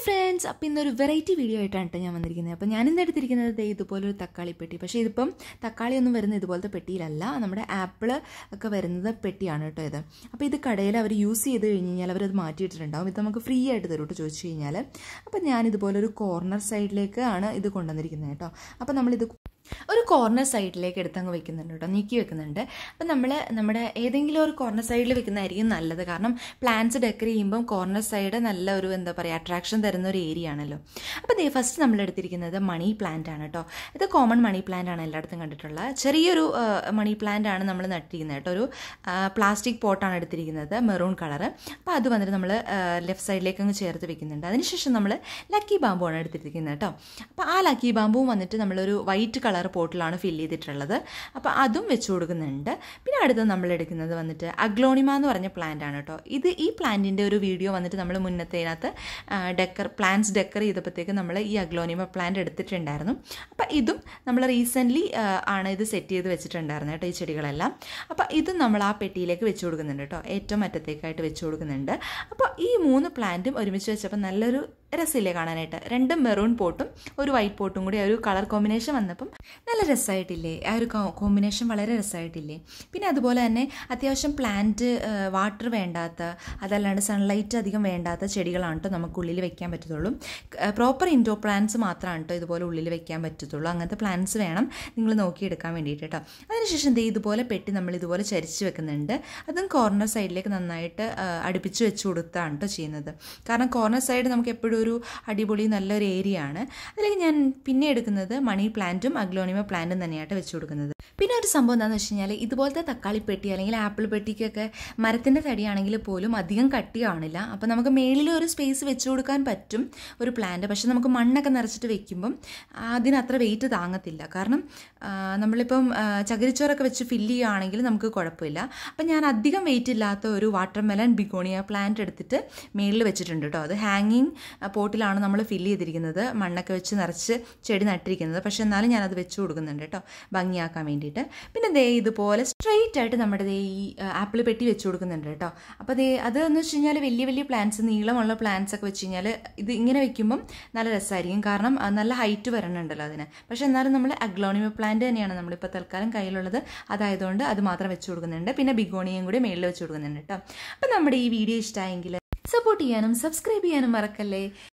friends അപ്പം ഇന്നൊരു variety video ആയിട്ടാണ് കേട്ടോ ഞാൻ വന്നിരിക്കുന്നത് അപ്പോൾ ഞാൻ ഇന്ന് എടുത്തിരിക്കുന്നത് ദേ ഇതുപോലൊരു തക്കാളി പെട്ടി പക്ഷേ ഇതിപ്പം തക്കാളി ഒന്നും വരുന്നത് ഇതുപോലത്തെ പെട്ടിയിലല്ല നമ്മുടെ ആപ്പിൾ ഒക്കെ വരുന്നത് പെട്ടിയാണ് കേട്ടോ ഇത് അപ്പോൾ ഇത് കടയിൽ അവർ യൂസ് ചെയ്ത് കഴിഞ്ഞ് കഴിഞ്ഞാൽ അവരത് മാറ്റിയിട്ടിട്ടുണ്ടാവും ഇത് നമുക്ക് ഫ്രീ ആയിട്ട് തരും കേട്ടോ ചോദിച്ചു കഴിഞ്ഞാൽ അപ്പോൾ ഞാൻ ഇതുപോലൊരു കോർണർ സൈഡിലേക്ക് ആണ് ഇത് കൊണ്ടുവന്നിരിക്കുന്നത് കേട്ടോ അപ്പോൾ നമ്മളിത് ഒരു കോർണർ സൈഡിലേക്ക് എടുത്തങ്ങ് വെക്കുന്നുണ്ട് കേട്ടോ നീക്കി വെക്കുന്നുണ്ട് അപ്പം നമ്മൾ നമ്മുടെ ഏതെങ്കിലും ഒരു കോർണർ സൈഡിൽ വെക്കുന്നതായിരിക്കും നല്ലത് കാരണം പ്ലാന്റ്സ് ഡെക്കർ ചെയ്യുമ്പം കോർണർ സൈഡ് നല്ല ഒരു എന്താ പറയുക അട്രാക്ഷൻ തരുന്ന ഒരു ഏരിയ ആണല്ലോ അപ്പോൾ ദേ ഫസ്റ്റ് നമ്മൾ എടുത്തിരിക്കുന്നത് മണി പ്ലാന്റ് ആണ് കേട്ടോ ഇത് കോമൺ മണി പ്ലാന്റ് ആണ് എല്ലായിടത്തും കണ്ടിട്ടുള്ള ചെറിയൊരു മണി പ്ലാന്റ് ആണ് നമ്മൾ നട്ടിരിക്കുന്നത് കേട്ടോ ഒരു പ്ലാസ്റ്റിക് പോട്ടാണ് എടുത്തിരിക്കുന്നത് മെറൂൺ കളർ അപ്പോൾ അത് വന്നിട്ട് നമ്മൾ ലെഫ്റ്റ് സൈഡിലേക്ക് അങ്ങ് ചേർത്ത് വെക്കുന്നുണ്ട് അതിനുശേഷം നമ്മൾ ലക്കി ബാമ്പു ആണ് എടുത്തിരിക്കുന്നത് കേട്ടോ അപ്പോൾ ആ ലക്കി ബാമ്പുവും വന്നിട്ട് നമ്മളൊരു വൈറ്റ് കളർ പോട്ടിലാണ് ഫില്ല് ചെയ്തിട്ടുള്ളത് അപ്പോൾ അതും വെച്ച് കൊടുക്കുന്നുണ്ട് പിന്നെ അടുത്ത് നമ്മൾ എടുക്കുന്നത് വന്നിട്ട് അഗ്ലോണിമ എന്ന് പറഞ്ഞ പ്ലാന്റ് ആണ് കേട്ടോ ഇത് ഈ പ്ലാന്റിൻ്റെ ഒരു വീഡിയോ വന്നിട്ട് നമ്മൾ മുന്നത്തേനകത്ത് ഡെക്കർ പ്ലാന്റ്സ് ഡെക്കർ ചെയ്തപ്പോഴത്തേക്ക് നമ്മൾ ഈ അഗ്ലോണിമ പ്ലാന്റ് എടുത്തിട്ടുണ്ടായിരുന്നു അപ്പോൾ ഇതും നമ്മൾ റീസെൻ്റ്ലി ആണ് ഇത് സെറ്റ് ചെയ്ത് വെച്ചിട്ടുണ്ടായിരുന്നു കേട്ടോ ഈ ചെടികളെല്ലാം അപ്പോൾ ഇതും നമ്മൾ ആ പെട്ടിയിലേക്ക് വെച്ച് കൊടുക്കുന്നുണ്ട് കേട്ടോ ഏറ്റവും അറ്റത്തേക്കായിട്ട് വെച്ച് കൊടുക്കുന്നുണ്ട് അപ്പോൾ ഈ മൂന്ന് പ്ലാന്റും ഒരുമിച്ച് വെച്ചപ്പോൾ നല്ലൊരു രസമില്ലേ കാണാനായിട്ട് രണ്ടും മെറൂൺ പോട്ടും ഒരു വൈറ്റ് പോട്ടും കൂടി ഒരു കളർ കോമ്പിനേഷൻ വന്നപ്പം നല്ല രസമായിട്ടില്ലേ ആ ഒരു കോമ്പിനേഷൻ വളരെ രസമായിട്ടില്ലേ പിന്നെ അതുപോലെ തന്നെ അത്യാവശ്യം പ്ലാന്റ് വാട്ടർ വേണ്ടാത്ത അതല്ലാണ്ട് സൺലൈറ്റ് അധികം വേണ്ടാത്ത ചെടികളാണ് കേട്ടോ നമുക്ക് ഉള്ളിൽ വെക്കാൻ പറ്റത്തുള്ളൂ പ്രോപ്പർ ഇൻഡോർ പ്ലാന്റ്സ് മാത്രമാണ് കേട്ടോ ഇതുപോലെ ഉള്ളിൽ വെക്കാൻ പറ്റത്തുള്ളൂ അങ്ങനത്തെ പ്ലാന്റ്സ് വേണം നിങ്ങൾ നോക്കിയെടുക്കാൻ വേണ്ടിയിട്ട് കേട്ടോ അതിനുശേഷം ദേ ഇതുപോലെ പെട്ടി നമ്മൾ ഇതുപോലെ ചരിച്ച് വെക്കുന്നുണ്ട് അതും കോർണർ സൈഡിലേക്ക് നന്നായിട്ട് അടുപ്പിച്ച് വെച്ച് കൊടുത്താണ് കേട്ടോ ചെയ്യുന്നത് കാരണം കോർണർ സൈഡ് നമുക്ക് എപ്പോഴും ഒരു അടിപൊളി നല്ലൊരു ഏരിയ ആണ് അതിലേക്ക് ഞാൻ പിന്നെ എടുക്കുന്നത് മണി പ്ലാന്റും അഗ്ലോണിമ പ്ലാന്റും തന്നെയായിട്ട് വെച്ച് കൊടുക്കുന്നത് പിന്നെ ഒരു സംഭവം എന്താണെന്ന് വെച്ച് കഴിഞ്ഞാൽ ഇതുപോലത്തെ തക്കാളി പെട്ടി അല്ലെങ്കിൽ ആപ്പിൾ പെട്ടിക്കൊക്കെ മരത്തിൻ്റെ തടിയാണെങ്കിൽ പോലും അധികം കട്ടി കാണില്ല അപ്പോൾ നമുക്ക് മേളിൽ ഒരു സ്പേസ് വെച്ച് കൊടുക്കാൻ പറ്റും ഒരു പ്ലാന്റ് പക്ഷെ നമുക്ക് മണ്ണൊക്കെ നിറച്ചിട്ട് വെക്കുമ്പം അതിന് അത്ര വെയിറ്റ് താങ്ങത്തില്ല കാരണം നമ്മളിപ്പം ചകിരിച്ചോറൊക്കെ വെച്ച് ഫില്ല് ചെയ്യുകയാണെങ്കിൽ നമുക്ക് കുഴപ്പമില്ല അപ്പം ഞാൻ അധികം വെയിറ്റ് ഇല്ലാത്ത ഒരു വാട്ടർ മെലൺ ബിഗോണിയ പ്ലാന്റ് എടുത്തിട്ട് മേളിൽ വെച്ചിട്ടുണ്ട് കേട്ടോ അത് ഹാങ്ങിങ് പോട്ടിലാണ് നമ്മൾ ഫില്ല് ചെയ്തിരിക്കുന്നത് മണ്ണൊക്കെ വെച്ച് നിറച്ച് ചെടി നട്ടിരിക്കുന്നത് പക്ഷേ എന്നാലും ഞാനത് വെച്ച് കൊടുക്കുന്നുണ്ട് കേട്ടോ ഭംഗിയാക്കാൻ വേണ്ടിയിട്ട് പിന്നെ ദേ ഇതുപോലെ സ്ട്രെയിറ്റ് ആയിട്ട് നമ്മുടെ ദേ ഈ ആപ്പിൾ പെട്ടി വെച്ച് കൊടുക്കുന്നുണ്ട് കേട്ടോ അപ്പോൾ ദേ അത് എന്ന് വെച്ച് കഴിഞ്ഞാൽ വലിയ വലിയ പ്ലാന്റ്സ് നീളമുള്ള പ്ലാന്റ്സ് ഒക്കെ വെച്ച് കഴിഞ്ഞാൽ ഇത് ഇങ്ങനെ വെക്കുമ്പം നല്ല രസമായിരിക്കും കാരണം നല്ല ഹൈറ്റ് വരണുണ്ടല്ലോ അതിന് പക്ഷേ എന്നാലും നമ്മൾ അഗ്ലോണിമ പ്ലാന്റ് തന്നെയാണ് നമ്മളിപ്പോൾ തൽക്കാലം കയ്യിലുള്ളത് അതായതുകൊണ്ട് അത് മാത്രം വെച്ച് കൊടുക്കുന്നുണ്ട് പിന്നെ ബിഗോണിയും കൂടി മേളിൽ വെച്ച് കൊടുക്കുന്നുണ്ട് കേട്ടോ അപ്പോൾ നമ്മുടെ ഈ വീഡിയോ ഇഷ്ടമായെങ്കിൽ സപ്പോർട്ട് ചെയ്യാനും സബ്സ്ക്രൈബ് ചെയ്യാനും മറക്കല്ലേ